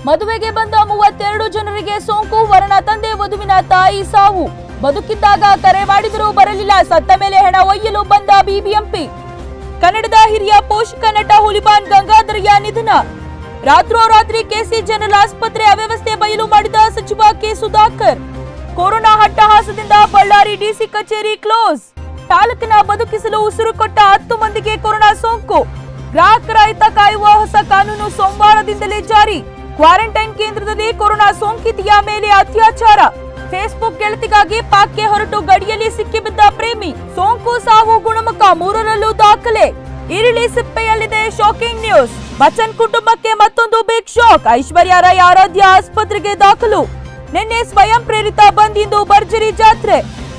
ಮದುವೆಗೆ ಬಂದ ಮೂವತ್ತೆರಡು ಜನರಿಗೆ ಸೋಂಕು ವರನ ತಂದೆ ವಧುವಿನ ತಾಯಿ ಸಾವು ಬದುಕಿದ್ದಾಗ ಕರೆ ಮಾಡಿದರೂ ಬರಲಿಲ್ಲ ಸತ್ತ ಮೇಲೆ ಹೆಣ ಒಯ್ಯಲು ಬಂದ ಬಿಬಿಎಂಪಿ ಕನ್ನಡದ ಹಿರಿಯ ಪೋಷಕ ನಟ ಹುಲಿಬಾನ್ ಗಂಗಾಧರಯ್ಯ ನಿಧನ ರಾತ್ರೋರಾತ್ರಿ ಕೆಸಿ ಜನರಲ್ ಆಸ್ಪತ್ರೆ ಅವ್ಯವಸ್ಥೆ ಬಯಲು ಮಾಡಿದ ಸಚಿವ ಕೆ ಸುಧಾಕರ್ ಕೊರೋನಾ ಹಟ್ಟಹಾಸದಿಂದ ಬಳ್ಳಾರಿ ಡಿಸಿ ಕಚೇರಿ ಕ್ಲೋಸ್ ಚಾಲಕನ ಬದುಕಿಸಲು ಉಸಿರು ಕೊಟ್ಟ ಹತ್ತು ಮಂದಿಗೆ ಕೊರೋನಾ ಸೋಂಕು ಗ್ರಾಹಕರ ಹಿತ ಕಾಯುವ ಹೊಸ ಕಾನೂನು ಸೋಮವಾರದಿಂದಲೇ ಜಾರಿ ಕ್ವಾರಂಟೈನ್ ಕೇಂದ್ರದಲ್ಲಿ ಕೊರೋನಾ ಸೋಂಕಿತಿಯ ಮೇಲೆ ಅತ್ಯಾಚಾರ ಫೇಸ್ಬುಕ್ ಗೆಳತಿಗಾಗಿ ಪಾಕ್ಗೆ ಹೊರಟು ಗಡಿಯಲ್ಲಿ ಸಿಕ್ಕಿಬಿದ್ದ ಪ್ರೇಮಿ ಸೋಂಕು ಸಾವು ಗುಣಮುಖ ಮೂರರಲ್ಲೂ ದಾಖಲೆ ಈರುಳ್ಳಿ ಸಿಪ್ಪೆಯಲ್ಲಿದೆ ಶಾಕಿಂಗ್ ನ್ಯೂಸ್ ಬಚ್ಚನ್ ಕುಟುಂಬಕ್ಕೆ ಮತ್ತೊಂದು ಬಿಗ್ ಶಾಕ್ ಐಶ್ವರ್ಯ ರೈ ಆರಾಧ್ಯ ಆಸ್ಪತ್ರೆಗೆ ದಾಖಲು ನಿನ್ನೆ ಸ್ವಯಂ ಪ್ರೇರಿತ ಬಂದ್ ಇಂದು ಭರ್ಜರಿ ಜಾತ್ರೆ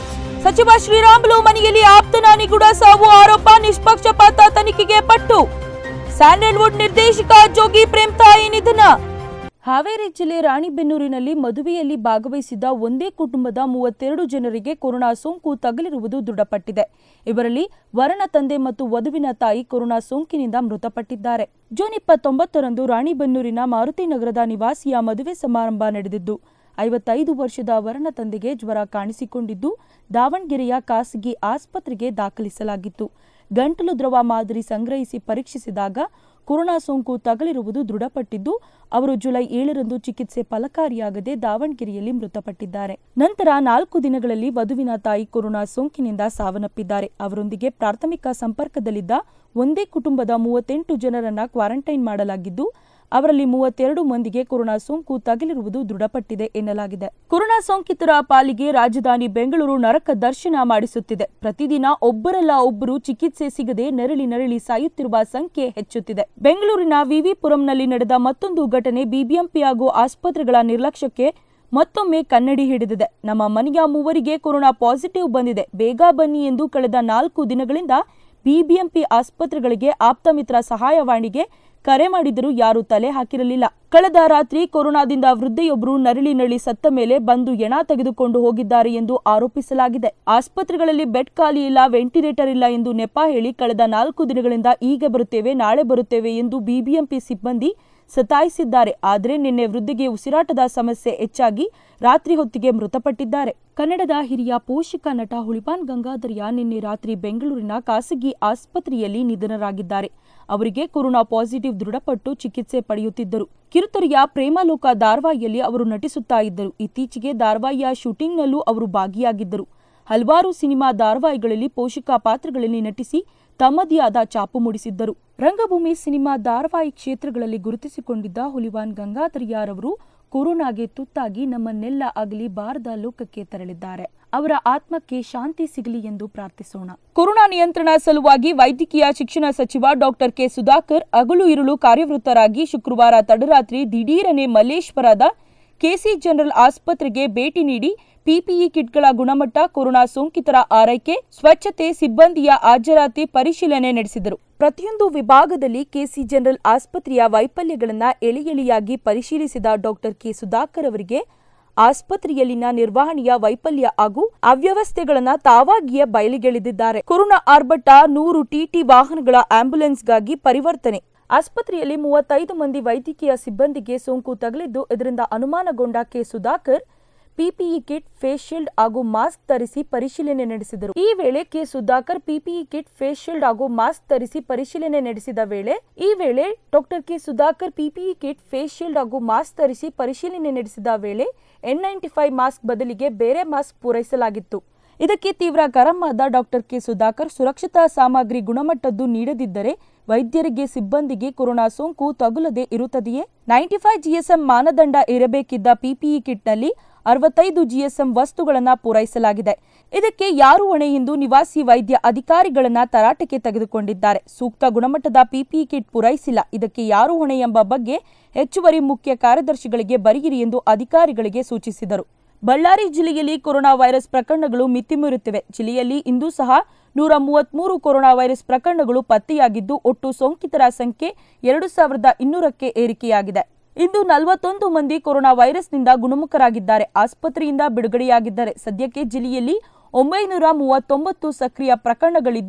ಸಚಿವ ಶ್ರೀರಾಮುಲು ಮನೆಯಲ್ಲಿ ಆಪ್ತನ ನಿಗೂಢ ಸಾವು ಆರೋಪ ನಿಷ್ಪಕ್ಷಪಾತ ತನಿಖೆಗೆ ಪಟ್ಟು ಸ್ಯಾಂಡಲ್ವುಡ್ ನಿರ್ದೇಶಕ ಜೋಗಿ ಪ್ರೇಮ್ತಾಯಿ ನಿಧನ ಹಾವೇರಿ ಜಿಲ್ಲೆ ರಾಣಿಬೆನ್ನೂರಿನಲ್ಲಿ ಮದುವೆಯಲ್ಲಿ ಭಾಗವಹಿಸಿದ್ದ ಒಂದೇ ಕುಟುಂಬದ ಮೂವತ್ತೆರಡು ಜನರಿಗೆ ಕೊರೋನಾ ಸೋಂಕು ತಗುಲಿರುವುದು ದೃಢಪಟ್ಟಿದೆ ಇವರಲ್ಲಿ ವರನ ತಂದೆ ಮತ್ತು ವಧುವಿನ ತಾಯಿ ಕೊರೋನಾ ಸೋಂಕಿನಿಂದ ಮೃತಪಟ್ಟಿದ್ದಾರೆ ಜೂನ್ ಇಪ್ಪತ್ತೊಂಬತ್ತರಂದು ರಾಣಿಬೆನ್ನೂರಿನ ಮಾರುತಿ ನಗರದ ನಿವಾಸಿಯ ಮದುವೆ ಸಮಾರಂಭ ನಡೆದಿದ್ದು ಐವತ್ತೈದು ವರ್ಷದ ವರನ ತಂದೆಗೆ ಜ್ವರ ಕಾಣಿಸಿಕೊಂಡಿದ್ದು ದಾವಣಗೆರೆಯ ಖಾಸಗಿ ಆಸ್ಪತ್ರೆಗೆ ದಾಖಲಿಸಲಾಗಿತ್ತು ಗಂಟಲು ದ್ರವ ಮಾದರಿ ಸಂಗ್ರಹಿಸಿ ಪರೀಕ್ಷಿಸಿದಾಗ ಕೊರೋನಾ ಸೋಂಕು ತಗುಲಿರುವುದು ದೃಢಪಟ್ಟಿದ್ದು ಅವರು ಜುಲೈ ಏಳರಂದು ಚಿಕಿತ್ಸೆ ಫಲಕಾರಿಯಾಗದೆ ದಾವಣಗೆರೆಯಲ್ಲಿ ಮೃತಪಟ್ಟಿದ್ದಾರೆ ನಂತರ ನಾಲ್ಕು ದಿನಗಳಲ್ಲಿ ವಧುವಿನ ತಾಯಿ ಕೊರೋನಾ ಸೋಂಕಿನಿಂದ ಸಾವನ್ನಪ್ಪಿದ್ದಾರೆ ಅವರೊಂದಿಗೆ ಪ್ರಾಥಮಿಕ ಸಂಪರ್ಕದಲ್ಲಿದ್ದ ಒಂದೇ ಕುಟುಂಬದ ಮೂವತ್ತೆಂಟು ಜನರನ್ನ ಕ್ವಾರಂಟೈನ್ ಮಾಡಲಾಗಿದ್ದು ಅವರಲ್ಲಿ ಮೂವತ್ತೆರಡು ಮಂದಿಗೆ ಕೊರೋನಾ ಸೋಂಕು ತಗುಲಿರುವುದು ದೃಢಪಟ್ಟಿದೆ ಎನ್ನಲಾಗಿದೆ ಕೊರೋನಾ ಸೋಂಕಿತರ ಪಾಲಿಗೆ ರಾಜಧಾನಿ ಬೆಂಗಳೂರು ನರಕ ದರ್ಶನ ಮಾಡಿಸುತ್ತಿದೆ ಪ್ರತಿದಿನ ಒಬ್ಬರಲ್ಲ ಒಬ್ಬರು ಚಿಕಿತ್ಸೆ ಸಿಗದೆ ನರಳಿ ನರಳಿ ಸಾಯುತ್ತಿರುವ ಸಂಖ್ಯೆ ಹೆಚ್ಚುತ್ತಿದೆ ಬೆಂಗಳೂರಿನ ವಿವಿಪುರಂನಲ್ಲಿ ನಡೆದ ಮತ್ತೊಂದು ಘಟನೆ ಬಿಬಿಎಂಪಿ ಹಾಗೂ ಆಸ್ಪತ್ರೆಗಳ ನಿರ್ಲಕ್ಷ್ಯಕ್ಕೆ ಮತ್ತೊಮ್ಮೆ ಕನ್ನಡಿ ಹಿಡಿದಿದೆ ನಮ್ಮ ಮನೆಯ ಮೂವರಿಗೆ ಕೊರೋನಾ ಪಾಸಿಟಿವ್ ಬಂದಿದೆ ಬೇಗ ಬನ್ನಿ ಎಂದು ಕಳೆದ ನಾಲ್ಕು ದಿನಗಳಿಂದ ಬಿಬಿಎಂಪಿ ಆಸ್ಪತ್ರೆಗಳಿಗೆ ಆಪ್ತಮಿತ್ರ ಸಹಾಯವಾಣಿಗೆ ಕರೆ ಮಾಡಿದರೂ ಯಾರೂ ತಲೆ ಹಾಕಿರಲಿಲ್ಲ ಕಳೆದ ರಾತ್ರಿ ಕೊರೋನಾದಿಂದ ವೃದ್ಧೆಯೊಬ್ಬರು ನರಳಿ ನರಳಿ ಸತ್ತ ಮೇಲೆ ಬಂದು ಎಣ ತೆಗೆದುಕೊಂಡು ಹೋಗಿದ್ದಾರೆ ಎಂದು ಆರೋಪಿಸಲಾಗಿದೆ ಆಸ್ಪತ್ರೆಗಳಲ್ಲಿ ಬೆಡ್ ಖಾಲಿ ಇಲ್ಲ ವೆಂಟಿಲೇಟರ್ ಇಲ್ಲ ಎಂದು ನೆಪ ಹೇಳಿ ಕಳೆದ ನಾಲ್ಕು ದಿನಗಳಿಂದ ಈಗ ಬರುತ್ತೇವೆ ನಾಳೆ ಬರುತ್ತೇವೆ ಎಂದು ಬಿಬಿಎಂಪಿ ಸಿಬ್ಬಂದಿ ಸತಾಯಿಸಿದ್ದಾರೆ ಆದರೆ ನಿನ್ನೆ ವೃದ್ಧಿಗೆ ಉಸಿರಾಟದ ಸಮಸ್ಯೆ ಹೆಚ್ಚಾಗಿ ರಾತ್ರಿ ಹೊತ್ತಿಗೆ ಮೃತಪಟ್ಟಿದ್ದಾರೆ ಕನ್ನಡದ ಹಿರಿಯ ಪೋಷಕ ನಟ ಹುಳಿಪಾನ್ ಗಂಗಾಧರ್ಯ ನಿನ್ನೆ ರಾತ್ರಿ ಬೆಂಗಳೂರಿನ ಖಾಸಗಿ ಆಸ್ಪತ್ರೆಯಲ್ಲಿ ನಿಧನರಾಗಿದ್ದಾರೆ ಅವರಿಗೆ ಕೊರೋನಾ ಪಾಸಿಟಿವ್ ದೃಢಪಟ್ಟು ಚಿಕಿತ್ಸೆ ಪಡೆಯುತ್ತಿದ್ದರು ಕಿರುತೆರೆಯ ಪ್ರೇಮಲೋಕ ಧಾರಾವಾಹಿಯಲ್ಲಿ ಅವರು ನಟಿಸುತ್ತಾ ಇದ್ದರು ಇತ್ತೀಚೆಗೆ ಧಾರಾವಾಹಿಯ ಶೂಟಿಂಗ್ನಲ್ಲೂ ಅವರು ಭಾಗಿಯಾಗಿದ್ದರು ಹಲವಾರು ಸಿನಿಮಾ ಧಾರಾವಾಹಿಗಳಲ್ಲಿ ಪೋಷಕ ಪಾತ್ರಗಳಲ್ಲಿ ನಟಿಸಿ ತಮ್ಮದೇ ಆದ ಚಾಪು ಮೂಡಿಸಿದ್ದರು ರಂಗಭೂಮಿ ಸಿನಿಮಾ ಧಾರಾವಾಹಿ ಕ್ಷೇತ್ರಗಳಲ್ಲಿ ಗುರುತಿಸಿಕೊಂಡಿದ್ದ ಹುಲಿವಾನ್ ಗಂಗಾಧರ್ಯಾರವರು ಕೊರೋನಾಗೆ ತುತ್ತಾಗಿ ನಮ್ಮನ್ನೆಲ್ಲ ಅಗಲಿ ಬಾರದ ಲೋಕಕ್ಕೆ ತೆರಳಿದ್ದಾರೆ ಅವರ ಆತ್ಮಕ್ಕೆ ಶಾಂತಿ ಸಿಗಲಿ ಎಂದು ಪ್ರಾರ್ಥಿಸೋಣ ಕೊರೋನಾ ನಿಯಂತ್ರಣ ಸಲುವಾಗಿ ವೈದ್ಯಕೀಯ ಶಿಕ್ಷಣ ಸಚಿವ ಡಾಕ್ಟರ್ ಕೆ ಸುಧಾಕರ್ ಹಗಲು ಇರುಳು ಕಾರ್ಯವೃತ್ತರಾಗಿ ಶುಕ್ರವಾರ ತಡರಾತ್ರಿ ದಿಢೀರನೆ ಮಲ್ಲೇಶ್ವರದ ಕೆಸಿ ಜನರಲ್ ಆಸ್ಪತ್ರೆಗೆ ಭೇಟಿ ನೀಡಿ ಪಿಪಿಇ ಕಿಟ್ಗಳ ಗುಣಮಟ್ಟ ಕೊರೋನಾ ಸೋಂಕಿತರ ಆರೈಕೆ ಸ್ವಚ್ಛತೆ ಸಿಬ್ಬಂದಿಯ ಹಾಜರಾತಿ ಪರಿಶೀಲನೆ ನಡೆಸಿದರು ಪ್ರತಿಯೊಂದು ವಿಭಾಗದಲ್ಲಿ ಕೆಸಿ ಜನರಲ್ ಆಸ್ಪತ್ರೆಯ ವೈಫಲ್ಯಗಳನ್ನು ಎಳೆ ಎಳೆಯಾಗಿ ಪರಿಶೀಲಿಸಿದ ಡಾಕ್ಟರ್ ಕೆ ಸುಧಾಕರ್ ಅವರಿಗೆ ಆಸ್ಪತ್ರೆಯಲ್ಲಿನ ನಿರ್ವಹಣೆಯ ವೈಫಲ್ಯ ಹಾಗೂ ಅವ್ಯವಸ್ಥೆಗಳನ್ನ ತಾವಾಗಿಯೇ ಬಯಲಿಗೆಳೆದಿದ್ದಾರೆ ಕೊರೋನಾ ಆರ್ಭಟ ನೂರು ಟಿಟಿ ವಾಹನಗಳ ಆಂಬ್ಯುಲೆನ್ಸ್ಗಾಗಿ ಪರಿವರ್ತನೆ ಆಸ್ಪತ್ರೆಯಲ್ಲಿ ಮೂವತ್ತೈದು ಮಂದಿ ವೈದ್ಯಕೀಯ ಸಿಬ್ಬಂದಿಗೆ ಸೋಂಕು ತಗುಲಿದ್ದು ಇದರಿಂದ ಅನುಮಾನಗೊಂಡ K Sudhakar PPE kit face shield ಹಾಗೂ ಮಾಸ್ಕ್ ಧರಿಸಿ ಪರಿಶೀಲನೆ ನಡೆಸಿದರು ಈ ವೇಳೆ K Sudhakar PPE kit face shield ಹಾಗೂ ಮಾಸ್ಕ್ ಧರಿಸಿ ಪರಿಶೀಲನೆ ನಡೆಸಿದ ವೇಳೆ ಈ ವೇಳೆ doctor K Sudhakar PPE kit face shield ಹಾಗೂ ಮಾಸ್ಕ್ ಧರಿಸಿ ಪರಿಶೀಲನೆ ನಡೆಸಿದ ವೇಳೆ ಎನ್ ನೈಂಟಿ ಫೈವ್ ಮಾಸ್ಕ್ ಬದಲಿಗೆ ಬೇರೆ ಮಾಸ್ಕ್ ಪೂರೈಸಲಾಗಿತ್ತು ಇದಕ್ಕೆ ತೀವ್ರ ಗರಂ ಆದ ಡಾಕ್ಟರ್ ಕೆ ಸುಧಾಕರ್ ಸುರಕ್ಷತಾ ಸಾಮಗ್ರಿ ಗುಣಮಟ್ಟದ್ದು ನೀಡದಿದ್ದರೆ ವೈದ್ಯರಿಗೆ ಸಿಬ್ಬಂದಿಗೆ ಕೊರೋನಾ ಸೋಂಕು ತಗುಲದೆ ಇರುತ್ತದೆಯೇ ನೈಂಟಿ ಫೈವ್ ಜಿಎಸ್ಎಂ ಮಾನದಂಡ ಇರಬೇಕಿದ್ದ ಪಿಪಿಇ ಕಿಟ್ನಲ್ಲಿ ಅರವತ್ತೈದು ಜಿಎಸ್ಎಂ ವಸ್ತುಗಳನ್ನು ಪೂರೈಸಲಾಗಿದೆ ಇದಕ್ಕೆ ಯಾರು ಹೊಣೆ ಎಂದು ನಿವಾಸಿ ವೈದ್ಯ ಅಧಿಕಾರಿಗಳನ್ನ ತರಾಟೆಗೆ ತೆಗೆದುಕೊಂಡಿದ್ದಾರೆ ಸೂಕ್ತ ಗುಣಮಟ್ಟದ ಪಿಪಿಇ ಕಿಟ್ ಪೂರೈಸಿಲ್ಲ ಇದಕ್ಕೆ ಯಾರು ಹೊಣೆ ಎಂಬ ಬಗ್ಗೆ ಹೆಚ್ಚುವರಿ ಮುಖ್ಯ ಕಾರ್ಯದರ್ಶಿಗಳಿಗೆ ಬರೆಯಿರಿ ಎಂದು ಅಧಿಕಾರಿಗಳಿಗೆ ಸೂಚಿಸಿದರು ಬಳ್ಳಾರಿ ಜಿಲ್ಲೆಯಲ್ಲಿ ಕೊರೋನಾ ವೈರಸ್ ಪ್ರಕರಣಗಳು ಮಿತಿಮೀರುತ್ತಿವೆ ಜಿಲ್ಲೆಯಲ್ಲಿ ಇಂದೂ ಸಹ ನೂರ ಮೂವತ್ಮೂರು ಕೊರೋನಾ ವೈರಸ್ ಪ್ರಕರಣಗಳು ಪತ್ತೆಯಾಗಿದ್ದು ಒಟ್ಟು ಸೋಂಕಿತರ ಸಂಖ್ಯೆ ಎರಡು ಸಾವಿರದ ಇನ್ನೂರಕ್ಕೆ ಏರಿಕೆಯಾಗಿದೆ ಇಂದು ನಲವತ್ತೊಂದು ಮಂದಿ ಕೊರೋನಾ ವೈರಸ್ನಿಂದ ಗುಣಮುಖರಾಗಿದ್ದಾರೆ ಆಸ್ಪತ್ರೆಯಿಂದ ಬಿಡುಗಡೆಯಾಗಿದ್ದಾರೆ ಸದ್ಯಕ್ಕೆ ಜಿಲ್ಲೆಯಲ್ಲಿ ಒಂಬೈನೂರ ಮೂವತ್ತೊಂಬತ್ತು ಸಕ್ರಿಯ ಪ್ರಕರಣಗಳಿದ್ದು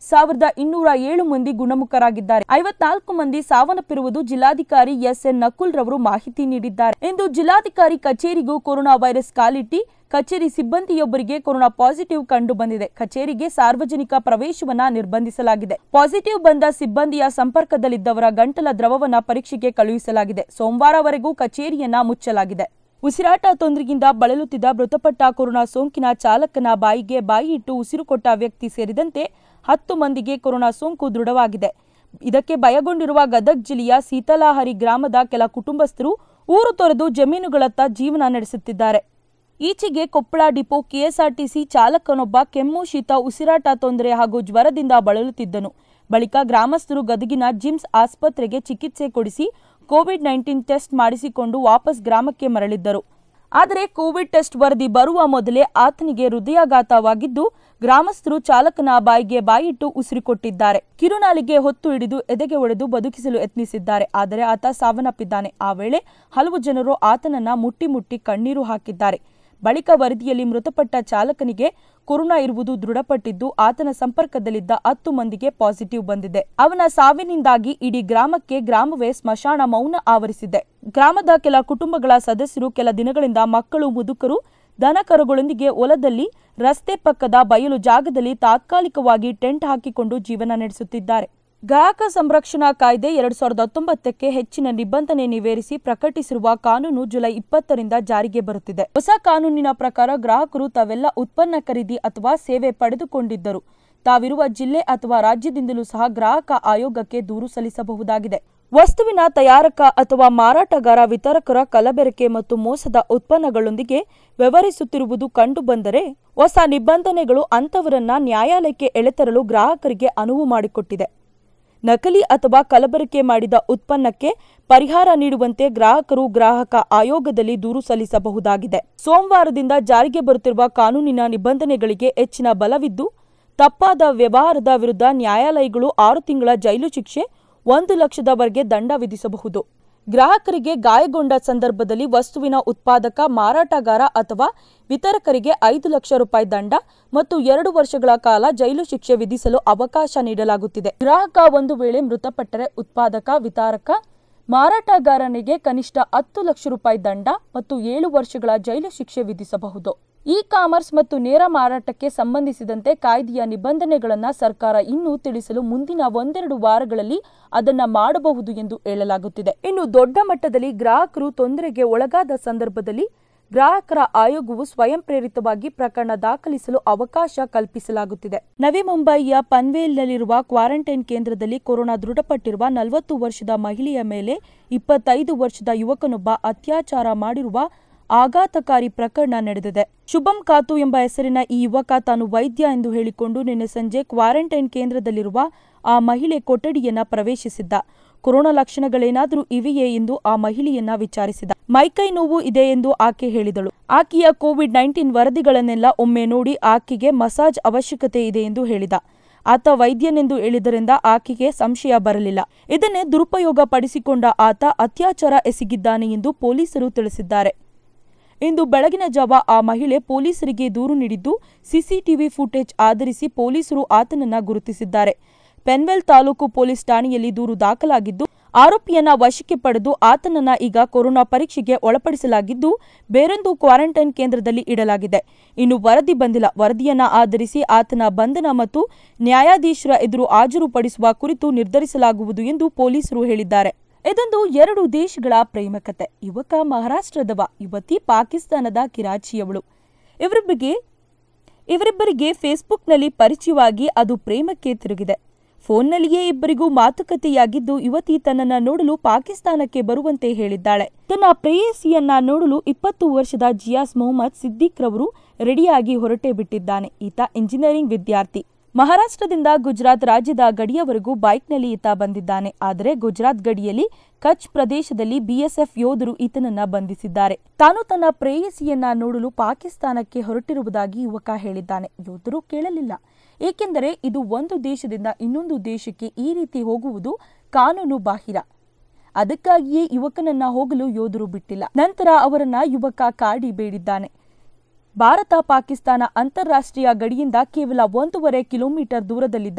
ಸಾವಿರದ ಇನ್ನೂರ ಏಳು ಮಂದಿ ಗುಣಮುಖರಾಗಿದ್ದಾರೆ ಐವತ್ನಾಲ್ಕು ಮಂದಿ ಸಾವನ್ನಪ್ಪಿರುವುದು ಜಿಲ್ಲಾಧಿಕಾರಿ ಎಸ್ ಎನ್ ನಕುಲ್ ರವರು ಮಾಹಿತಿ ನೀಡಿದ್ದಾರೆ ಇಂದು ಜಿಲ್ಲಾಧಿಕಾರಿ ಕಚೇರಿಗೂ ಕೊರೋನಾ ವೈರಸ್ ಕಾಲಿಟ್ಟಿ ಕಚೇರಿ ಸಿಬ್ಬಂದಿಯೊಬ್ಬರಿಗೆ ಕೊರೋನಾ ಪಾಸಿಟಿವ್ ಕಂಡು ಬಂದಿದೆ ಕಚೇರಿಗೆ ಸಾರ್ವಜನಿಕ ಪ್ರವೇಶವನ್ನ ನಿರ್ಬಂಧಿಸಲಾಗಿದೆ ಪಾಸಿಟಿವ್ ಬಂದ ಸಿಬ್ಬಂದಿಯ ಸಂಪರ್ಕದಲ್ಲಿದ್ದವರ ಗಂಟಲ ದ್ರವವನ್ನ ಪರೀಕ್ಷೆಗೆ ಕಳುಹಿಸಲಾಗಿದೆ ಸೋಮವಾರವರೆಗೂ ಕಚೇರಿಯನ್ನ ಮುಚ್ಚಲಾಗಿದೆ ಉಸಿರಾಟ ತೊಂದರೆಯಿಂದ ಬಳಲುತ್ತಿದ್ದ ಮೃತಪಟ್ಟ ಕೊರೋನಾ ಸೋಂಕಿನ ಚಾಲಕನ ಬಾಯಿಗೆ ಬಾಯಿ ಇಟ್ಟು ಉಸಿರುಕೊಟ್ಟ ವ್ಯಕ್ತಿ ಸೇರಿದಂತೆ ಹತ್ತು ಮಂದಿಗೆ ಕೊರೋನಾ ಸೋಂಕು ದೃಢವಾಗಿದೆ ಇದಕ್ಕೆ ಭಯಗೊಂಡಿರುವ ಗದಗ್ ಜಿಲ್ಲೆಯ ಸೀತಲಾಹರಿ ಗ್ರಾಮದ ಕೆಲ ಕುಟುಂಬಸ್ಥರು ಊರು ತೊರೆದು ಜಮೀನುಗಳತ್ತ ಜೀವನ ನಡೆಸುತ್ತಿದ್ದಾರೆ ಈಚೆಗೆ ಕೊಪ್ಪಳ ಡಿಪೋ ಕೆಎಸ್ಆರ್ಟಿಸಿ ಚಾಲಕನೊಬ್ಬ ಕೆಮ್ಮು ಶೀತ ಉಸಿರಾಟ ತೊಂದರೆ ಹಾಗೂ ಜ್ವರದಿಂದ ಬಳಲುತ್ತಿದ್ದನು ಬಳಿಕ ಗ್ರಾಮಸ್ಥರು ಗದಗಿನ ಜಿಮ್ಸ್ ಆಸ್ಪತ್ರೆಗೆ ಚಿಕಿತ್ಸೆ ಕೊಡಿಸಿ ಕೋವಿಡ್ ನೈನ್ಟೀನ್ ಟೆಸ್ಟ್ ಮಾಡಿಸಿಕೊಂಡು ವಾಪಸ್ ಗ್ರಾಮಕ್ಕೆ ಮರಳಿದ್ದರು ಆದರೆ ಕೋವಿಡ್ ಟೆಸ್ಟ್ ವರದಿ ಬರುವ ಮೊದಲೇ ಆತನಿಗೆ ಹೃದಯಾಘಾತವಾಗಿದ್ದು ಗ್ರಾಮಸ್ಥರು ಚಾಲಕನ ಬಾಯಿಗೆ ಬಾಯಿಟ್ಟು ಉಸಿರುಕೊಟ್ಟಿದ್ದಾರೆ ಕಿರುನಾಲಿಗೆ ಹೊತ್ತು ಹಿಡಿದು ಎದೆಗೆ ಒಡೆದು ಬದುಕಿಸಲು ಯತ್ನಿಸಿದ್ದಾರೆ ಆದರೆ ಆತ ಸಾವನ್ನಪ್ಪಿದ್ದಾನೆ ಆ ವೇಳೆ ಹಲವು ಜನರು ಆತನನ್ನ ಮುಟ್ಟಿ ಮುಟ್ಟಿ ಕಣ್ಣೀರು ಹಾಕಿದ್ದಾರೆ ಬಳಿಕ ವರದಿಯಲ್ಲಿ ಮೃತಪಟ್ಟ ಚಾಲಕನಿಗೆ ಕೊರೋನಾ ಇರುವುದು ದೃಢಪಟ್ಟಿದ್ದು ಆತನ ಸಂಪರ್ಕದಲ್ಲಿದ್ದ ಹತ್ತು ಮಂದಿಗೆ ಪಾಸಿಟಿವ್ ಬಂದಿದೆ ಅವನ ಸಾವಿನಿಂದಾಗಿ ಇಡೀ ಗ್ರಾಮಕ್ಕೆ ಗ್ರಾಮವೇ ಸ್ಮಶಾನ ಮೌನ ಆವರಿಸಿದೆ ಗ್ರಾಮದ ಕೆಲ ಕುಟುಂಬಗಳ ಸದಸ್ಯರು ಕೆಲ ದಿನಗಳಿಂದ ಮಕ್ಕಳು ಮುದುಕರು ದನಕರುಗಳೊಂದಿಗೆ ಹೊಲದಲ್ಲಿ ರಸ್ತೆ ಪಕ್ಕದ ಬಯಲು ಜಾಗದಲ್ಲಿ ತಾತ್ಕಾಲಿಕವಾಗಿ ಟೆಂಟ್ ಹಾಕಿಕೊಂಡು ಜೀವನ ನಡೆಸುತ್ತಿದ್ದಾರೆ ಗ್ರಾಹಕ ಸಂರಕ್ಷಣಾ ಕಾಯ್ದೆ ಎರಡ್ ಸಾವಿರದ ಹತ್ತೊಂಬತ್ತಕ್ಕೆ ಹೆಚ್ಚಿನ ನಿಬಂಧನೆ ನಿವೇರಿಸಿ ಪ್ರಕಟಿಸಿರುವ ಕಾನೂನು ಜುಲೈ ಇಪ್ಪತ್ತರಿಂದ ಜಾರಿಗೆ ಬರುತ್ತಿದೆ ಹೊಸ ಕಾನೂನಿನ ಪ್ರಕಾರ ಗ್ರಾಹಕರು ತಾವೆಲ್ಲ ಉತ್ಪನ್ನ ಖರೀದಿ ಅಥವಾ ಸೇವೆ ಪಡೆದುಕೊಂಡಿದ್ದರು ತಾವಿರುವ ಜಿಲ್ಲೆ ಅಥವಾ ರಾಜ್ಯದಿಂದಲೂ ಸಹ ಗ್ರಾಹಕ ಆಯೋಗಕ್ಕೆ ದೂರು ಸಲ್ಲಿಸಬಹುದಾಗಿದೆ ವಸ್ತುವಿನ ತಯಾರಕ ಅಥವಾ ಮಾರಾಟಗಾರ ವಿತರಕರ ಕಲಬೆರಕೆ ಮತ್ತು ಮೋಸದ ಉತ್ಪನ್ನಗಳೊಂದಿಗೆ ವ್ಯವಹರಿಸುತ್ತಿರುವುದು ಕಂಡುಬಂದರೆ ಹೊಸ ನಿಬಂಧನೆಗಳು ಅಂತವರನ್ನ ನ್ಯಾಯಾಲಯಕ್ಕೆ ಎಳೆತರಲು ಗ್ರಾಹಕರಿಗೆ ಅನುವು ಮಾಡಿಕೊಟ್ಟಿದೆ ನಕಲಿ ಅಥವಾ ಕಲಬೆರಕೆ ಮಾಡಿದ ಉತ್ಪನ್ನಕ್ಕೆ ಪರಿಹಾರ ನೀಡುವಂತೆ ಗ್ರಾಹಕರು ಗ್ರಾಹಕ ಆಯೋಗದಲ್ಲಿ ದೂರು ಸಲ್ಲಿಸಬಹುದಾಗಿದೆ ಸೋಮವಾರದಿಂದ ಜಾರಿಗೆ ಬರುತ್ತಿರುವ ಕಾನೂನಿನ ನಿಬಂಧನೆಗಳಿಗೆ ಹೆಚ್ಚಿನ ಬಲವಿದ್ದು ತಪ್ಪಾದ ವ್ಯವಹಾರದ ವಿರುದ್ಧ ನ್ಯಾಯಾಲಯಗಳು ಆರು ತಿಂಗಳ ಜೈಲು ಶಿಕ್ಷೆ ಒಂದು ಲಕ್ಷದವರೆಗೆ ದಂಡ ವಿಧಿಸಬಹುದು ಗ್ರಾಹಕರಿಗೆ ಗಾಯಗೊಂಡ ಸಂದರ್ಭದಲ್ಲಿ ವಸ್ತುವಿನ ಉತ್ಪಾದಕ ಮಾರಾಟಗಾರ ಅಥವಾ ವಿತರಕರಿಗೆ ಐದು ಲಕ್ಷ ರೂಪಾಯಿ ದಂಡ ಮತ್ತು ಎರಡು ವರ್ಷಗಳ ಕಾಲ ಜೈಲು ಶಿಕ್ಷೆ ವಿಧಿಸಲು ಅವಕಾಶ ನೀಡಲಾಗುತ್ತಿದೆ ಗ್ರಾಹಕ ಒಂದು ವೇಳೆ ಮೃತಪಟ್ಟರೆ ಉತ್ಪಾದಕ ವಿತರಕ ಮಾರಾಟಗಾರನಿಗೆ ಕನಿಷ್ಠ ಹತ್ತು ಲಕ್ಷ ರೂಪಾಯಿ ದಂಡ ಮತ್ತು ಏಳು ವರ್ಷಗಳ ಜೈಲು ಶಿಕ್ಷೆ ವಿಧಿಸಬಹುದು ಇ ಕಾಮರ್ಸ್ ಮತ್ತು ನೇರ ಮಾರಾಟಕ್ಕೆ ಸಂಬಂಧಿಸಿದಂತೆ ಕಾಯ್ದೆಯ ನಿಬಂಧನೆಗಳನ್ನು ಸರ್ಕಾರ ಇನ್ನೂ ತಿಳಿಸಲು ಮುಂದಿನ ಒಂದೆರಡು ವಾರಗಳಲ್ಲಿ ಅದನ್ನ ಮಾಡಬಹುದು ಎಂದು ಹೇಳಲಾಗುತ್ತಿದೆ ಇನ್ನು ದೊಡ್ಡ ಮಟ್ಟದಲ್ಲಿ ಗ್ರಾಹಕರು ತೊಂದರೆಗೆ ಒಳಗಾದ ಸಂದರ್ಭದಲ್ಲಿ ಗ್ರಾಹಕರ ಆಯೋಗವು ಸ್ವಯಂ ಪ್ರೇರಿತವಾಗಿ ಪ್ರಕರಣ ದಾಖಲಿಸಲು ಅವಕಾಶ ಕಲ್ಪಿಸಲಾಗುತ್ತಿದೆ ನವಿ ಮುಂಬಯಿಯ ಪನ್ವೇಲ್ನಲ್ಲಿರುವ ಕ್ವಾರಂಟೈನ್ ಕೇಂದ್ರದಲ್ಲಿ ಕೊರೋನಾ ದೃಢಪಟ್ಟಿರುವ ನಲವತ್ತು ವರ್ಷದ ಮಹಿಳೆಯ ಮೇಲೆ ಇಪ್ಪತ್ತೈದು ವರ್ಷದ ಯುವಕನೊಬ್ಬ ಅತ್ಯಾಚಾರ ಮಾಡಿರುವ ಆಘಾತಕಾರಿ ಪ್ರಕರಣ ನಡೆದಿದೆ ಶುಭಂ ಖಾತು ಎಂಬ ಹೆಸರಿನ ಈ ಯುವಕ ತಾನು ವೈದ್ಯ ಎಂದು ಹೇಳಿಕೊಂಡು ನಿನ್ನೆ ಸಂಜೆ ಕ್ವಾರಂಟೈನ್ ಕೇಂದ್ರದಲ್ಲಿರುವ ಆ ಮಹಿಳೆ ಕೊಠಡಿಯನ್ನ ಪ್ರವೇಶಿಸಿದ್ದ ಕೊರೋನಾ ಲಕ್ಷಣಗಳೇನಾದರೂ ಇವೆಯೇ ಎಂದು ಆ ಮಹಿಳೆಯನ್ನ ವಿಚಾರಿಸಿದ ಮೈಕೈ ನೋವು ಇದೆ ಎಂದು ಆಕೆ ಹೇಳಿದಳು ಆಕೆಯ ಕೋವಿಡ್ ನೈನ್ಟೀನ್ ವರದಿಗಳನ್ನೆಲ್ಲ ಒಮ್ಮೆ ನೋಡಿ ಆಕೆಗೆ ಮಸಾಜ್ ಅವಶ್ಯಕತೆ ಇದೆ ಎಂದು ಹೇಳಿದ ಆತ ವೈದ್ಯನೆಂದು ಹೇಳಿದರಿಂದ ಆಕೆಗೆ ಸಂಶಯ ಬರಲಿಲ್ಲ ಇದನ್ನೇ ದುರುಪಯೋಗ ಪಡಿಸಿಕೊಂಡ ಆತ ಅತ್ಯಾಚಾರ ಎಸಗಿದ್ದಾನೆ ಎಂದು ಪೊಲೀಸರು ತಿಳಿಸಿದ್ದಾರೆ ಇಂದು ಬೆಳಗಿನ ಜಾವ ಆ ಮಹಿಳೆ ಪೊಲೀಸರಿಗೆ ದೂರು ನೀಡಿದ್ದು ಸಿಸಿಟಿವಿ ಫುಟೇಜ್ ಆಧರಿಸಿ ಪೊಲೀಸರು ಆತನನ್ನ ಗುರುತಿಸಿದ್ದಾರೆ ಪೆನ್ವೆಲ್ ತಾಲೂಕು ಪೊಲೀಸ್ ಠಾಣೆಯಲ್ಲಿ ದೂರು ದಾಖಲಾಗಿದ್ದು ಆರೋಪಿಯನ್ನ ವಶಕ್ಕೆ ಪಡೆದು ಆತನನ್ನ ಈಗ ಕೊರೋನಾ ಪರೀಕ್ಷೆಗೆ ಒಳಪಡಿಸಲಾಗಿದ್ದು ಬೇರೊಂದು ಕ್ವಾರಂಟೈನ್ ಕೇಂದ್ರದಲ್ಲಿ ಇಡಲಾಗಿದೆ ಇನ್ನು ವರದಿ ಬಂದಿಲ್ಲ ವರದಿಯನ್ನ ಆಧರಿಸಿ ಆತನ ಬಂಧನ ಮತ್ತು ನ್ಯಾಯಾಧೀಶರ ಎದುರು ಹಾಜರುಪಡಿಸುವ ಕುರಿತು ನಿರ್ಧರಿಸಲಾಗುವುದು ಎಂದು ಪೊಲೀಸರು ಹೇಳಿದ್ದಾರೆ ಇದೊಂದು ಎರಡು ದೇಶಗಳ ಪ್ರೇಮ ಕತೆ ಯುವಕ ಮಹಾರಾಷ್ಟ್ರದವ ಯುವತಿ ಪಾಕಿಸ್ತಾನದ ಕಿರಾಚಿಯವಳು ಇವರಿಬ್ಬರಿಗೆ ಇವರಿಬ್ಬರಿಗೆ ಫೇಸ್ಬುಕ್ನಲ್ಲಿ ಪರಿಚಯವಾಗಿ ಅದು ಪ್ರೇಮಕ್ಕೆ ತಿರುಗಿದೆ ಫೋನ್ನಲ್ಲಿಯೇ ಇಬ್ಬರಿಗೂ ಮಾತುಕತೆಯಾಗಿದ್ದು ಯುವತಿ ತನ್ನನ್ನ ನೋಡಲು ಪಾಕಿಸ್ತಾನಕ್ಕೆ ಬರುವಂತೆ ಹೇಳಿದ್ದಾಳೆ ತನ್ನ ಪ್ರೇಯಸಿಯನ್ನ ನೋಡಲು ಇಪ್ಪತ್ತು ವರ್ಷದ ಜಿಯಾಸ್ ಮೊಹಮ್ಮದ್ ಸಿದ್ದಿಕ್ ರವರು ರೆಡಿಯಾಗಿ ಹೊರಟೇ ಬಿಟ್ಟಿದ್ದಾನೆ ಈತ ಇಂಜಿನಿಯರಿಂಗ್ ವಿದ್ಯಾರ್ಥಿ ಮಹಾರಾಷ್ಟ್ರದಿಂದ ಗುಜರಾತ್ ರಾಜ್ಯದ ಗಡಿಯವರೆಗೂ ಬೈಕ್ನಲ್ಲಿ ಈತ ಬಂದಿದ್ದಾನೆ ಆದರೆ ಗುಜರಾತ್ ಗಡಿಯಲ್ಲಿ ಕಚ್ ಪ್ರದೇಶದಲ್ಲಿ ಬಿಎಸ್ಎಫ್ ಯೋಧರು ಈತನನ್ನ ಬಂಧಿಸಿದ್ದಾರೆ ತಾನು ತನ್ನ ಪ್ರೇಯಸಿಯನ್ನ ನೋಡಲು ಪಾಕಿಸ್ತಾನಕ್ಕೆ ಹೊರಟಿರುವುದಾಗಿ ಯುವಕ ಹೇಳಿದ್ದಾನೆ ಯೋಧರು ಕೇಳಲಿಲ್ಲ ಏಕೆಂದರೆ ಇದು ಒಂದು ದೇಶದಿಂದ ಇನ್ನೊಂದು ದೇಶಕ್ಕೆ ಈ ರೀತಿ ಹೋಗುವುದು ಕಾನೂನು ಬಾಹಿರ ಅದಕ್ಕಾಗಿಯೇ ಯುವಕನನ್ನ ಹೋಗಲು ಯೋಧರು ಬಿಟ್ಟಿಲ್ಲ ನಂತರ ಅವರನ್ನ ಯುವಕ ಕಾಡಿ ಬೇಡಿದ್ದಾನೆ ಭಾರತ ಪಾಕಿಸ್ತಾನ ಅಂತಾರಾಷ್ಟ್ರೀಯ ಗಡಿಯಿಂದ ಕೇವಲ ಒಂದೂವರೆ ಕಿಲೋಮೀಟರ್ ದೂರದಲ್ಲಿದ್ದ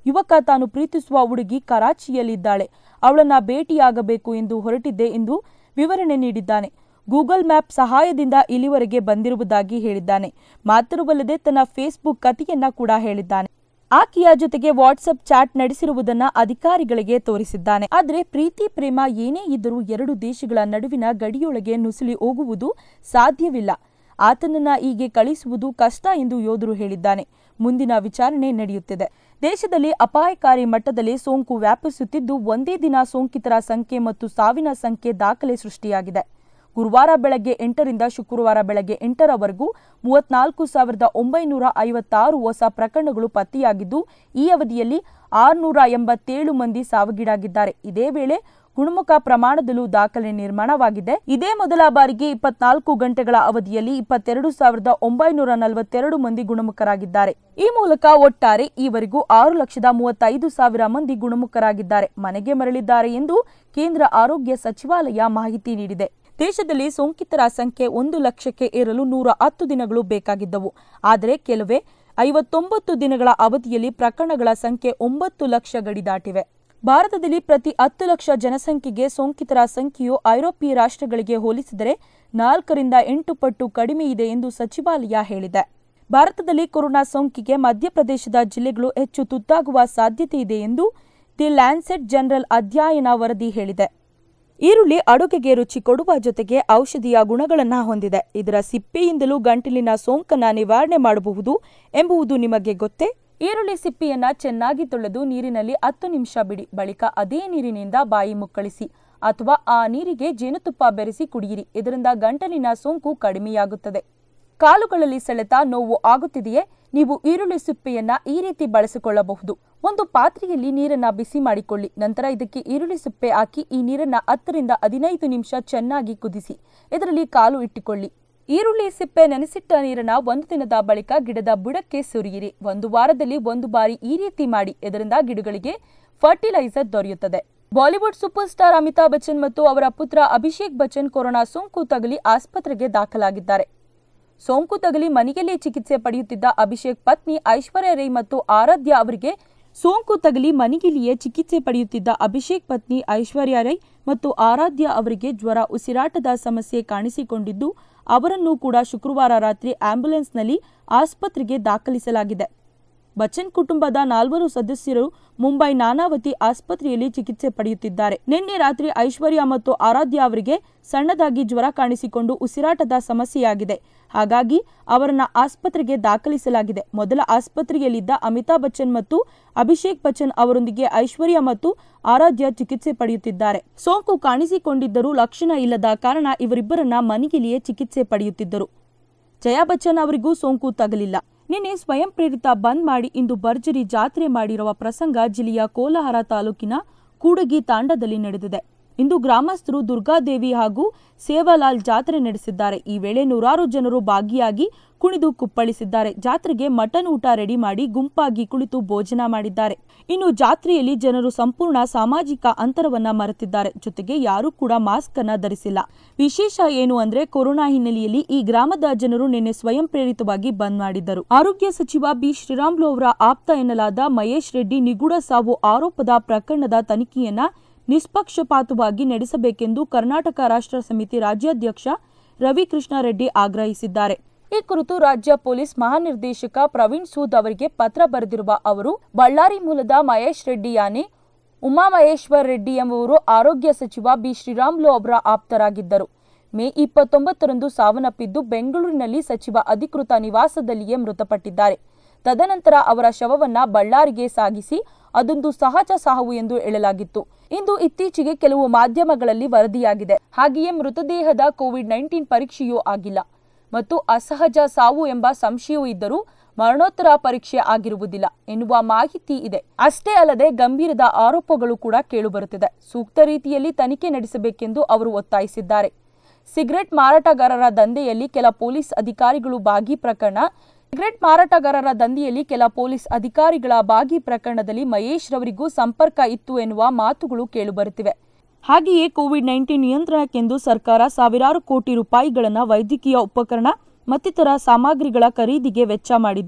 ಯುವಕ ತಾನು ಪ್ರೀತಿಸುವ ಹುಡುಗಿ ಕರಾಚಿಯಲ್ಲಿದ್ದಾಳೆ ಅವಳನ್ನ ಭೇಟಿಯಾಗಬೇಕು ಎಂದು ಹೊರಟಿದ್ದೆ ಎಂದು ವಿವರಣೆ ನೀಡಿದ್ದಾನೆ ಗೂಗಲ್ ಮ್ಯಾಪ್ ಸಹಾಯದಿಂದ ಇಲ್ಲಿವರೆಗೆ ಬಂದಿರುವುದಾಗಿ ಹೇಳಿದ್ದಾನೆ ಮಾತ್ರವಲ್ಲದೆ ತನ್ನ ಫೇಸ್ಬುಕ್ ಕಥೆಯನ್ನ ಕೂಡ ಹೇಳಿದ್ದಾನೆ ಆಕೆಯ ಜೊತೆಗೆ ವಾಟ್ಸಪ್ ಚಾಟ್ ನಡೆಸಿರುವುದನ್ನ ಅಧಿಕಾರಿಗಳಿಗೆ ತೋರಿಸಿದ್ದಾನೆ ಆದರೆ ಪ್ರೀತಿ ಪ್ರೇಮ ಏನೇ ಇದ್ದರೂ ಎರಡು ದೇಶಗಳ ನಡುವಿನ ಗಡಿಯೊಳಗೆ ನುಸುಳಿ ಹೋಗುವುದು ಸಾಧ್ಯವಿಲ್ಲ ಆತನನ್ನ ಹೀಗೆ ಕಳಿಸುವುದು ಕಷ್ಟ ಎಂದು ಯೋಧರು ಹೇಳಿದ್ದಾನೆ ಮುಂದಿನ ವಿಚಾರಣೆ ನಡೆಯುತ್ತಿದೆ ದೇಶದಲ್ಲಿ ಅಪಾಯಕಾರಿ ಮಟ್ಟದಲ್ಲಿ ಸೋಂಕು ವ್ಯಾಪಿಸುತ್ತಿದ್ದು ಒಂದೇ ದಿನ ಸೋಂಕಿತರ ಸಂಖ್ಯೆ ಮತ್ತು ಸಾವಿನ ಸಂಖ್ಯೆ ದಾಖಲೆ ಸೃಷ್ಟಿಯಾಗಿದೆ ಗುರುವಾರ ಬೆಳಗ್ಗೆ ಎಂಟರಿಂದ ಶುಕ್ರವಾರ ಬೆಳಗ್ಗೆ ಎಂಟರವರೆಗೂ ಮೂವತ್ನಾಲ್ಕು ಸಾವಿರದ ಒಂಬೈನೂರ ಐವತ್ತಾರು ಹೊಸ ಪ್ರಕರಣಗಳು ಪತ್ತೆಯಾಗಿದ್ದು ಈ ಅವಧಿಯಲ್ಲಿ ಆರುನೂರ ಎಂಬತ್ತೇಳು ಮಂದಿ ಸಾವಿಗೀಡಾಗಿದ್ದಾರೆ ಇದೇ ವೇಳೆ ಗುಣಮುಖ ಪ್ರಮಾಣದಲ್ಲೂ ದಾಖಲೆ ನಿರ್ಮಾಣವಾಗಿದೆ ಇದೇ ಮೊದಲ ಬಾರಿಗೆ ಇಪ್ಪತ್ನಾಲ್ಕು ಗಂಟೆಗಳ ಅವಧಿಯಲ್ಲಿ ಇಪ್ಪತ್ತೆರಡು ಸಾವಿರದ ಒಂಬೈನೂರ ನಲವತ್ತೆರಡು ಮಂದಿ ಗುಣಮುಖರಾಗಿದ್ದಾರೆ ಈ ಮೂಲಕ ಒಟ್ಟಾರೆ ಈವರೆಗೂ ಆರು ಲಕ್ಷದ ಮೂವತ್ತೈದು ಸಾವಿರ ಮಂದಿ ಗುಣಮುಖರಾಗಿದ್ದಾರೆ ಮನೆಗೆ ಮರಳಿದ್ದಾರೆ ಎಂದು ಕೇಂದ್ರ ಆರೋಗ್ಯ ಸಚಿವಾಲಯ ಮಾಹಿತಿ ನೀಡಿದೆ ದೇಶದಲ್ಲಿ ಸೋಂಕಿತರ ಸಂಖ್ಯೆ ಒಂದು ಲಕ್ಷಕ್ಕೆ ಏರಲು ನೂರ ಹತ್ತು ದಿನಗಳು ಬೇಕಾಗಿದ್ದವು ಆದರೆ ಕೆಲವೇ ಐವತ್ತೊಂಬತ್ತು ದಿನಗಳ ಅವಧಿಯಲ್ಲಿ ಪ್ರಕರಣಗಳ ಸಂಖ್ಯೆ ಒಂಬತ್ತು ಲಕ್ಷ ಗಡಿ ದಾಟಿವೆ ಭಾರತದಲ್ಲಿ ಪ್ರತಿ ಹತ್ತು ಲಕ್ಷ ಜನಸಂಖ್ಯೆಗೆ ಸೋಂಕಿತರ ಸಂಖ್ಯೆಯು ಐರೋಪ್ಯ ರಾಷ್ಟ್ರಗಳಿಗೆ ಹೋಲಿಸಿದರೆ ನಾಲ್ಕರಿಂದ ಎಂಟು ಪಟ್ಟು ಕಡಿಮೆ ಇದೆ ಎಂದು ಸಚಿವಾಲಯ ಹೇಳಿದೆ ಭಾರತದಲ್ಲಿ ಕೊರೋನಾ ಸೋಂಕಿಗೆ ಮಧ್ಯಪ್ರದೇಶದ ಜಿಲ್ಲೆಗಳು ಹೆಚ್ಚು ತುತ್ತಾಗುವ ಸಾಧ್ಯತೆ ಇದೆ ಎಂದು ದಿ ಲ್ಯಾನ್ಸೆಟ್ ಜನರಲ್ ಅಧ್ಯಯನ ವರದಿ ಹೇಳಿದೆ ಈರುಳ್ಳಿ ಅಡುಗೆಗೆ ರುಚಿ ಕೊಡುವ ಜೊತೆಗೆ ಔಷಧಿಯ ಗುಣಗಳನ್ನು ಹೊಂದಿದೆ ಇದರ ಸಿಪ್ಪೆಯಿಂದಲೂ ಗಂಟಲಿನ ಸೋಂಕನ್ನ ನಿವಾರಣೆ ಮಾಡಬಹುದು ಎಂಬುದು ನಿಮಗೆ ಗೊತ್ತೇ ಈರುಳ್ಳಿ ಸಿಪ್ಪೆಯನ್ನ ಚೆನ್ನಾಗಿ ತೊಳೆದು ನೀರಿನಲ್ಲಿ ಹತ್ತು ನಿಮಿಷ ಬಿಡಿ ಬಳಿಕ ಅದೇ ನೀರಿನಿಂದ ಬಾಯಿ ಮುಕ್ಕಳಿಸಿ ಅಥವಾ ಆ ನೀರಿಗೆ ಜೇನುತುಪ್ಪ ಬೆರೆಸಿ ಕುಡಿಯಿರಿ ಇದರಿಂದ ಗಂಟಲಿನ ಸೋಂಕು ಕಡಿಮೆಯಾಗುತ್ತದೆ ಕಾಲುಗಳಲ್ಲಿ ಸೆಳೆತ ನೋವು ಆಗುತ್ತಿದೆಯೇ ನೀವು ಈರುಳ್ಳಿ ಸಿಪ್ಪೆಯನ್ನ ಈ ರೀತಿ ಬಳಸಿಕೊಳ್ಳಬಹುದು ಒಂದು ಪಾತ್ರೆಯಲ್ಲಿ ನೀರನ್ನ ಬಿಸಿ ಮಾಡಿಕೊಳ್ಳಿ ನಂತರ ಇದಕ್ಕೆ ಈರುಳ್ಳಿ ಸಿಪ್ಪೆ ಹಾಕಿ ಈ ನೀರನ್ನ ಹತ್ತರಿಂದ ಹದಿನೈದು ನಿಮಿಷ ಚೆನ್ನಾಗಿ ಕುದಿಸಿ ಇದರಲ್ಲಿ ಕಾಲು ಇಟ್ಟುಕೊಳ್ಳಿ ಈರುಳ್ಳಿ ಸಿಪ್ಪೆ ನೆನೆಸಿಟ್ಟ ನೀರನ್ನ ಒಂದು ದಿನದ ಬಳಿಕ ಗಿಡದ ಬುಡಕ್ಕೆ ಸುರಿಯಿರಿ ಒಂದು ವಾರದಲ್ಲಿ ಒಂದು ಬಾರಿ ಈ ರೀತಿ ಮಾಡಿ ಇದರಿಂದ ಗಿಡಗಳಿಗೆ ಫರ್ಟಿಲೈಸರ್ ದೊರೆಯುತ್ತದೆ Bollywood super star Amitabh Bachchan ಮತ್ತು ಅವರ ಪುತ್ರ ಅಭಿಷೇಕ್ ಬಚ್ಚನ್ ಕೊರೋನಾ ಸೋಂಕು ತಗುಲಿ ಆಸ್ಪತ್ರೆಗೆ ದಾಖಲಾಗಿದ್ದಾರೆ ಸೋಂಕು ತಗುಲಿ ಮನೆಯಲ್ಲೇ ಚಿಕಿತ್ಸೆ ಪಡೆಯುತ್ತಿದ್ದ ಅಭಿಷೇಕ್ ಪತ್ನಿ ಐಶ್ವರ್ಯ ರೈ ಮತ್ತು ಆರಾಧ್ಯ ಅವರಿಗೆ ಸೋಂಕು ತಗುಲಿ ಮನೆಯಲ್ಲಿಯೇ ಚಿಕಿತ್ಸೆ ಪಡೆಯುತ್ತಿದ್ದ ಅಭಿಷೇಕ್ ಪತ್ನಿ ಐಶ್ವರ್ಯ ರೈ ಮತ್ತು ಆರಾಧ್ಯ ಅವರಿಗೆ ಜ್ವರ ಉಸಿರಾಟದ ಸಮಸ್ಯೆ ಕಾಣಿಸಿಕೊಂಡಿದ್ದು ಅವರನ್ನು ಕೂಡ ಶುಕ್ರವಾರ ರಾತ್ರಿ ಆಂಬ್ಯುಲೆನ್ಸ್ನಲ್ಲಿ ಆಸ್ಪತ್ರೆಗೆ ದಾಖಲಿಸಲಾಗಿದೆ ಬಚ್ಚನ್ ಕುಟುಂಬದ ನಾಲ್ವರು ಸದಸ್ಯರು ಮುಂಬೈ ನಾನಾವತಿ ಆಸ್ಪತ್ರೆಯಲ್ಲಿ ಚಿಕಿತ್ಸೆ ಪಡೆಯುತ್ತಿದ್ದಾರೆ ನಿನ್ನೆ ರಾತ್ರಿ ಐಶ್ವರ್ಯ ಮತ್ತು ಆರಾಧ್ಯ ಅವರಿಗೆ ಸಣ್ಣದಾಗಿ ಜ್ವರ ಕಾಣಿಸಿಕೊಂಡು ಉಸಿರಾಟದ ಸಮಸ್ಯೆಯಾಗಿದೆ ಹಾಗಾಗಿ ಅವರನ್ನ ಆಸ್ಪತ್ರೆಗೆ ದಾಖಲಿಸಲಾಗಿದೆ ಮೊದಲ ಆಸ್ಪತ್ರೆಯಲ್ಲಿದ್ದ ಅಮಿತಾಬ್ ಬಚ್ಚನ್ ಮತ್ತು ಅಭಿಷೇಕ್ ಬಚ್ಚನ್ ಅವರೊಂದಿಗೆ ಐಶ್ವರ್ಯ ಮತ್ತು ಆರಾಧ್ಯ ಚಿಕಿತ್ಸೆ ಪಡೆಯುತ್ತಿದ್ದಾರೆ ಸೋಂಕು ಕಾಣಿಸಿಕೊಂಡಿದ್ದರೂ ಲಕ್ಷಣ ಇಲ್ಲದ ಕಾರಣ ಇವರಿಬ್ಬರನ್ನ ಮನೆಯಲ್ಲಿಯೇ ಚಿಕಿತ್ಸೆ ಪಡೆಯುತ್ತಿದ್ದರು ಜಯಾ ಬಚ್ಚನ್ ಅವರಿಗೂ ಸೋಂಕು ತಗಲಿಲ್ಲ ನಿನ್ನೆ ಸ್ವಯಂ ಪ್ರೇರಿತ ಬಂದ್ ಮಾಡಿ ಇಂದು ಭರ್ಜರಿ ಜಾತ್ರೆ ಮಾಡಿರುವ ಪ್ರಸಂಗ ಜಿಲ್ಲೆಯ ಕೋಲಾರ ತಾಲೂಕಿನ ಕೂಡಗಿ ತಾಂಡದಲ್ಲಿ ನಡೆದಿದೆ ಇಂದು ಗ್ರಾಮಸ್ಥರು ದುರ್ಗಾದೇವಿ ಹಾಗೂ ಸೇವಾಲಾಲ್ ಜಾತ್ರೆ ನಡೆಸಿದ್ದಾರೆ ಈ ವೇಳೆ ನೂರಾರು ಜನರು ಭಾಗಿಯಾಗಿ ಕುಣಿದು ಕುಪ್ಪಳಿಸಿದ್ದಾರೆ ಜಾತ್ರೆಗೆ ಮಟನ್ ಊಟ ರೆಡಿ ಮಾಡಿ ಗುಂಪಾಗಿ ಕುಳಿತು ಭೋಜನ ಮಾಡಿದ್ದಾರೆ ಇನ್ನು ಜಾತ್ರೆಯಲ್ಲಿ ಜನರು ಸಂಪೂರ್ಣ ಸಾಮಾಜಿಕ ಅಂತರವನ್ನ ಮರೆತಿದ್ದಾರೆ ಜೊತೆಗೆ ಯಾರೂ ಕೂಡ ಮಾಸ್ಕ್ ಅನ್ನ ಧರಿಸಿಲ್ಲ ವಿಶೇಷ ಏನು ಅಂದ್ರೆ ಕೊರೋನಾ ಹಿನ್ನೆಲೆಯಲ್ಲಿ ಈ ಗ್ರಾಮದ ಜನರು ನಿನ್ನೆ ಸ್ವಯಂ ಪ್ರೇರಿತವಾಗಿ ಬಂದ್ ಮಾಡಿದ್ದರು ಆರೋಗ್ಯ ಸಚಿವ ಬಿ ಶ್ರೀರಾಮ್ಲು ಅವರ ಆಪ್ತ ಎನ್ನಲಾದ ಮಹೇಶ್ ರೆಡ್ಡಿ ನಿಗೂಢ ಸಾವು ಆರೋಪದ ಪ್ರಕರಣದ ತನಿಖೆಯನ್ನ ನಿಷ್ಪಕ್ಷಪಾತವಾಗಿ ನಡೆಸಬೇಕೆಂದು ಕರ್ನಾಟಕ ರಾಷ್ಟ್ರ ಸಮಿತಿ ರಾಜ್ಯಾಧ್ಯಕ್ಷ ರವಿಕೃಷ್ಣ ರೆಡ್ಡಿ ಆಗ್ರಹಿಸಿದ್ದಾರೆ ಈ ಕುರಿತು ರಾಜ್ಯ ಪೊಲೀಸ್ ಮಹಾನಿರ್ದೇಶಕ ಪ್ರವೀಣ್ ಸೂದ್ ಅವರಿಗೆ ಪತ್ರ ಬರೆದಿರುವ ಅವರು ಬಳ್ಳಾರಿ ಮೂಲದ ಮಹೇಶ್ ರೆಡ್ಡಿ ಯಾನೆ ಉಮಾಮಹೇಶ್ವರ್ ರೆಡ್ಡಿ ಎಂಬುವರು ಆರೋಗ್ಯ ಸಚಿವ ಬಿ ಶ್ರೀರಾಮ್ಲು ಅವರ ಆಪ್ತರಾಗಿದ್ದರು ಮೇ ಇಪ್ಪತ್ತೊಂಬತ್ತರಂದು ಸಾವನ್ನಪ್ಪಿದ್ದು ಬೆಂಗಳೂರಿನಲ್ಲಿ ಸಚಿವ ಅಧಿಕೃತ ನಿವಾಸದಲ್ಲಿಯೇ ಮೃತಪಟ್ಟಿದ್ದಾರೆ ತದನಂತರ ಅವರ ಶವವನ್ನ ಬಳ್ಳಾರಿಗೆ ಸಾಗಿಸಿ ಅದೊಂದು ಸಹಜ ಸಾವು ಎಂದು ಹೇಳಲಾಗಿತ್ತು ಇಂದು ಇತ್ತೀಚೆಗೆ ಕೆಲವು ಮಾಧ್ಯಮಗಳಲ್ಲಿ ವರದಿಯಾಗಿದೆ ಹಾಗೆಯೇ ಮೃತದೇಹದ ಕೋವಿಡ್ ನೈನ್ಟೀನ್ ಪರೀಕ್ಷೆಯೂ ಆಗಿಲ್ಲ ಮತ್ತು ಅಸಹಜ ಸಾವು ಎಂಬ ಸಂಶಯವೂ ಇದ್ದರೂ ಮರಣೋತ್ತರ ಪರೀಕ್ಷೆ ಆಗಿರುವುದಿಲ್ಲ ಎನ್ನುವ ಮಾಹಿತಿ ಇದೆ ಅಷ್ಟೇ ಅಲ್ಲದೆ ಗಂಭೀರದ ಆರೋಪಗಳು ಕೂಡ ಕೇಳುಬರುತ್ತಿದೆ ಸೂಕ್ತ ರೀತಿಯಲ್ಲಿ ತನಿಖೆ ನಡೆಸಬೇಕೆಂದು ಅವರು ಒತ್ತಾಯಿಸಿದ್ದಾರೆ ಸಿಗರೆಟ್ ಮಾರಾಟಗಾರರ ದಂಧೆಯಲ್ಲಿ ಕೆಲ ಪೊಲೀಸ್ ಅಧಿಕಾರಿಗಳು ಭಾಗಿ ಪ್ರಕರಣ ಸಿಗರೆಟ್ ಮಾರಾಟಗಾರರ ದಂಧೆಯಲ್ಲಿ ಕೆಲ ಪೊಲೀಸ್ ಅಧಿಕಾರಿಗಳ ಭಾಗಿ ಪ್ರಕರಣದಲ್ಲಿ ಮಹೇಶ್ ರವರಿಗೂ ಸಂಪರ್ಕ ಇತ್ತು ಎನ್ನುವ ಮಾತುಗಳು ಕೇಳುಬರುತ್ತಿವೆ ಹಾಗೆಯೇ ಕೋವಿಡ್ ನೈನ್ಟೀನ್ ನಿಯಂತ್ರಣಕ್ಕೆಂದು ಸರ್ಕಾರ ಸಾವಿರಾರು ಕೋಟಿ ರೂಪಾಯಿಗಳನ್ನು ವೈದ್ಯಕೀಯ ಉಪಕರಣ ಮತ್ತಿತರ ಸಾಮಗ್ರಿಗಳ ಖರೀದಿಗೆ ವೆಚ್ಚ ಮಾಡಿದ್ದು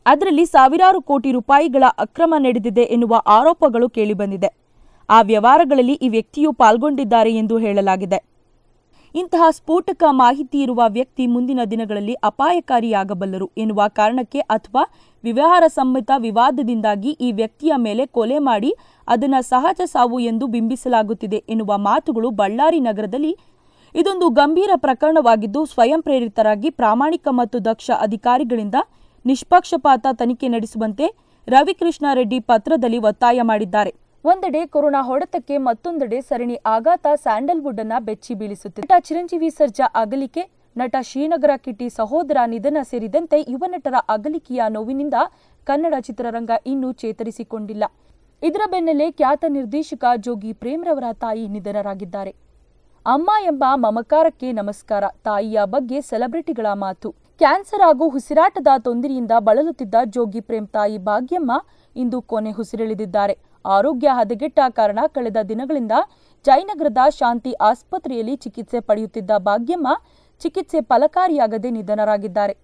ಅದರಲ್ಲಿ ಸಾವಿರಾರು ಕೋಟಿ ರೂಪಾಯಿಗಳ ಅಕ್ರಮ ನಡೆದಿದೆ ಎನ್ನುವ ಆರೋಪಗಳು ಕೇಳಿಬಂದಿದೆ ಆ ವ್ಯವಹಾರಗಳಲ್ಲಿ ಈ ವ್ಯಕ್ತಿಯು ಪಾಲ್ಗೊಂಡಿದ್ದಾರೆ ಎಂದು ಹೇಳಲಾಗಿದೆ ಇಂತಹ ಸ್ಫೋಟಕ ಮಾಹಿತಿ ಇರುವ ವ್ಯಕ್ತಿ ಮುಂದಿನ ದಿನಗಳಲ್ಲಿ ಅಪಾಯಕಾರಿಯಾಗಬಲ್ಲರು ಎನ್ನುವ ಕಾರಣಕ್ಕೆ ಅಥವಾ ವ್ಯವಹಾರ ಸಮ್ಮತ ವಿವಾದದಿಂದಾಗಿ ಈ ವ್ಯಕ್ತಿಯ ಮೇಲೆ ಕೊಲೆ ಮಾಡಿ ಅದನ್ನು ಸಹಜ ಸಾವು ಎಂದು ಬಿಂಬಿಸಲಾಗುತ್ತಿದೆ ಎನ್ನುವ ಮಾತುಗಳು ಬಳ್ಳಾರಿ ನಗರದಲ್ಲಿ ಇದೊಂದು ಗಂಭೀರ ಪ್ರಕರಣವಾಗಿದ್ದು ಸ್ವಯಂ ಪ್ರೇರಿತರಾಗಿ ಪ್ರಾಮಾಣಿಕ ಮತ್ತು ದಕ್ಷ ಅಧಿಕಾರಿಗಳಿಂದ ನಿಷ್ಪಕ್ಷಪಾತ ತನಿಖೆ ನಡೆಸುವಂತೆ ರವಿಕೃಷ್ಣ ರೆಡ್ಡಿ ಪತ್ರದಲ್ಲಿ ಒತ್ತಾಯ ಮಾಡಿದ್ದಾರೆ ಒಂದೆಡೆ ಕೊರೋನಾ ಹೊಡೆತಕ್ಕೆ ಮತ್ತೊಂದೆಡೆ ಸರಣಿ ಆಘಾತ ಸ್ಯಾಂಡಲ್ವುಡ್ ಅನ್ನ ಬೆಚ್ಚಿ ಬೀಳಿಸುತ್ತಿದೆ ನಟ ಚಿರಂಜೀವಿ ಸರ್ಜಾ ಅಗಲಿಕೆ ನಟ ಶ್ರೀನಗರ ಕಿಟ್ಟಿ ಸಹೋದರ ನಿಧನ ಸೇರಿದಂತೆ ಯುವ ನಟರ ಅಗಲಿಕೆಯ ನೋವಿನಿಂದ ಕನ್ನಡ ಚಿತ್ರರಂಗ ಇನ್ನೂ ಚೇತರಿಸಿಕೊಂಡಿಲ್ಲ ಇದರ ಬೆನ್ನಲ್ಲೇ ಖ್ಯಾತ ನಿರ್ದೇಶಕ ಜೋಗಿ ಪ್ರೇಮ್ರವರ ತಾಯಿ ನಿಧನರಾಗಿದ್ದಾರೆ ಅಮ್ಮ ಎಂಬ ಮಮಕಾರಕ್ಕೆ ನಮಸ್ಕಾರ ತಾಯಿಯ ಬಗ್ಗೆ ಸೆಲೆಬ್ರಿಟಿಗಳ ಮಾತು ಕ್ಯಾನ್ಸರ್ ಹಾಗೂ ಉಸಿರಾಟದ ತೊಂದರೆಯಿಂದ ಬಳಲುತ್ತಿದ್ದ ಜೋಗಿ ಪ್ರೇಮ್ ತಾಯಿ ಭಾಗ್ಯಮ್ಮ ಇಂದು ಕೊನೆ ಉಸಿರೆಳೆದಿದ್ದಾರೆ ಆರೋಗ್ಯ ಹದಗೆಟ್ಟ ಕಾರಣ ಕಳೆದ ದಿನಗಳಿಂದ ಜಯನಗರದ ಶಾಂತಿ ಆಸ್ಪತ್ರೆಯಲ್ಲಿ ಚಿಕಿತ್ಸೆ ಪಡೆಯುತ್ತಿದ್ದ ಭಾಗ್ಯಮ್ಮ ಚಿಕಿತ್ಸೆ ಫಲಕಾರಿಯಾಗದೆ ನಿಧನರಾಗಿದ್ದಾರೆ